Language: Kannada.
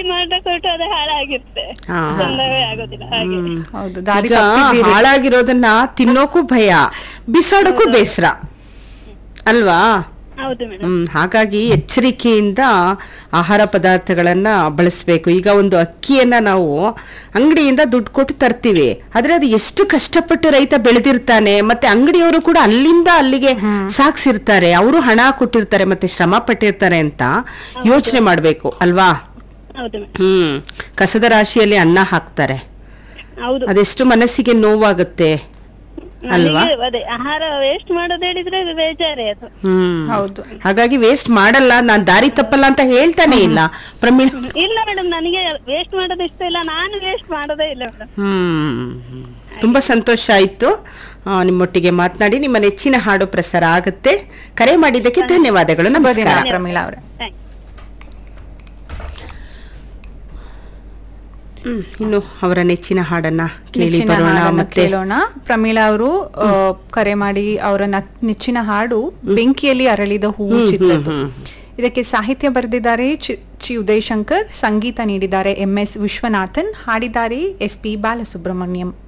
ಮಾಡಕ್ ಹೊರಟು ಅದು ಹಾಳಾಗಿರುತ್ತೆ ಹಾ. ಚಂದವೇ ಆಗೋದಿಲ್ಲ ಹಾಗೆ ಹೌದು ದಾರಿ ಈಗ ತಪ್ಪಿದ್ದೀರಿ. ಹಾಳಾಗಿರೋದನ್ನ ತಿನ್ನೋಕು ಭಯ ಬಿಸಾಡೋಕು ಬೇಸರ ಅಲ್ವಾ ಹೌದು ಮೇಡಮ್ ಹ್ಮ್ ಹಾಗಾಗಿ ಎಚ್ಚರಿಕೆಯಿಂದ ಆಹಾರ ಪದಾರ್ಥಗಳನ್ನ ಬಳಸಬೇಕು ಈಗ ಒಂದು ಅಕ್ಕಿಯನ್ನ ನಾವು ಅಂಗಡಿಯಿಂದ ದುಡ್ಡು ಕೊಟ್ಟು ತರ್ತೀವಿ ಆದ್ರೆ ಅದು ಎಷ್ಟು ಕಷ್ಟಪಟ್ಟು ರೈತ ಬೆಳೆದಿರ್ತಾನೆ ಮತ್ತೆ ಅಂಗಡಿಯವರು ಕೂಡ ಅಲ್ಲಿಂದ ಅಲ್ಲಿಗೆ ಸಾಕ್ಸಿರ್ತಾರೆ ಅವರು ಹಣ ಕೊಟ್ಟಿರ್ತಾರೆ ಮತ್ತೆ ಶ್ರಮ ಪಟ್ಟಿರ್ತಾರೆ ಅಂತ ಯೋಚನೆ ಮಾಡ್ಬೇಕು ಅಲ್ವಾ ಹೌದು ಮೇಡಮ್ ಹ್ಮ್ ಕಸದ ರಾಶಿಯಲ್ಲಿ ಅನ್ನ ಹಾಕ್ತಾರೆ ಹೌದು ಅದೆಷ್ಟು ಮನಸ್ಸಿಗೆ ನೋವಾಗುತ್ತೆ ಅಲ್ವಾ ನನಗೆ ಅದೇ ಆಹಾರ ವೇಸ್ಟ್ ಮಾಡೋದು ಹೇಳಿದ್ರೆ ಅದು ಬೇಜಾರೇ ಅದು ಹ್ಮ್ ಹೌದು ಹಾಗಾಗಿ ವೇಸ್ಟ್ ಮಾಡಲ್ಲ ನಾನ್ ದಾರಿ ತಪ್ಪಲ್ಲ ಅಂತ ಹೇಳ್ತಾನೆ ಇಲ್ಲ ಪ್ರಮೀಳ್ ಇಲ್ಲ ಮೇಡಮ್ ನನಗೆ ವೇಸ್ಟ್ ಮಾಡೋದು ಇಷ್ಟ ಇಲ್ಲ ನಾನು ವೇಸ್ಟ್ ಮಾಡೋದೇ ಇಲ್ಲ ಮೇಡಮ್ ಹ್ಮ್ ತುಂಬಾ ಸಂತೋಷ ಆಯ್ತು ಆ, ನಿಮ್ಮೊಟ್ಟಿಗೆ ಮಾತನಾಡಿ ನಿಮ್ಮ ನೆಚ್ಚಿನ ಹಾಡು ಪ್ರಸಾರ ಆಗುತ್ತೆ ಕರೆ ಮಾಡಿದ್ದಕ್ಕೆ ಧನ್ಯವಾದಗಳು ಶುಭ ದಿನ ನಮಸ್ಕಾರ ಪ್ರಮೀಳಾ ಅವರೇ ಥ್ಯಾಂಕ್ಸ್ ಹ್ಮ್, ಇನ್ನು ಅವರ ನೆಚ್ಚಿನ ಹಾಡನ್ನ ಕೇಳಿ ನೆಚ್ಚಿನ ಬರೋಣ ಹಾಡನ್ನ ಮತ್ತೆ ಕೇಳೋಣ ಪ್ರಮೀಳಾ ಅವರು ಆ, ಕರೆ ಮಾಡಿ ಅವರ ನ- ನೆಚ್ಚಿನ ಹಾಡು ಬೆಂಕಿಯಲ್ಲಿ ಅರಳಿದ ಹೂವು ಚಿತ್ರದ್ದು ಇದಕ್ಕೆ ಸಾಹಿತ್ಯ ಬರೆದಿದ್ದಾರೆ ಚಿ- ಚಿ ಉದಯಶಂಕರ್ ಸಂಗೀತ ನೀಡಿದ್ದಾರೆ ಎಂ ಎಸ್ ವಿಶ್ವನಾಥನ್ ಹಾಡಿದ್ದಾರೆ ಎಸ್ ಪಿ ಬಾಲಸುಬ್ರಹ್ಮಣ್ಯಂ